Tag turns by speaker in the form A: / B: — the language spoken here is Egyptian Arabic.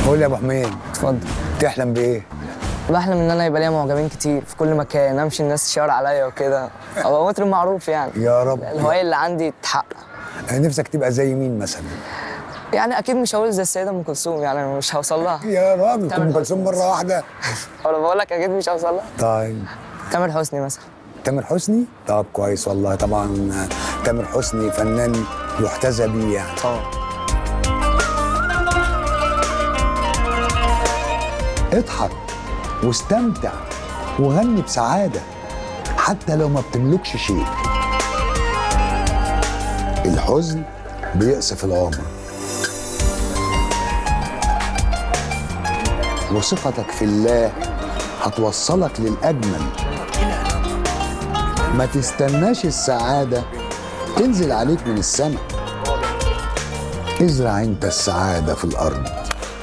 A: قول لي يا ابو حميد
B: اتفضل
A: تحلم بايه؟
B: بحلم ان انا يبقى ليا معجبين كتير في كل مكان امشي الناس تشاور عليا وكده ابقى مطرب معروف يعني
A: يا رب
B: الهوايه اللي عندي تتحقق
A: نفسك تبقى زي مين مثلا؟
B: يعني اكيد مش هقول زي السيده ام كلثوم يعني أنا مش هوصل لها
A: يا راجل
B: تامر
A: ام كلثوم مره واحده
B: ولا بقول لك اكيد مش هوصل لها
A: طيب
B: تامر حسني مثلا
A: تامر حسني؟ طب كويس والله طبعا آه، تامر حسني فنان يحتذى بيه يعني
B: طبعا
A: اضحك واستمتع وغني بسعادة حتى لو ما بتملكش شيء الحزن بيقصف العمر وثقتك في الله هتوصلك للأجمل ما تستناش السعادة تنزل عليك من السماء ازرع انت السعادة في الأرض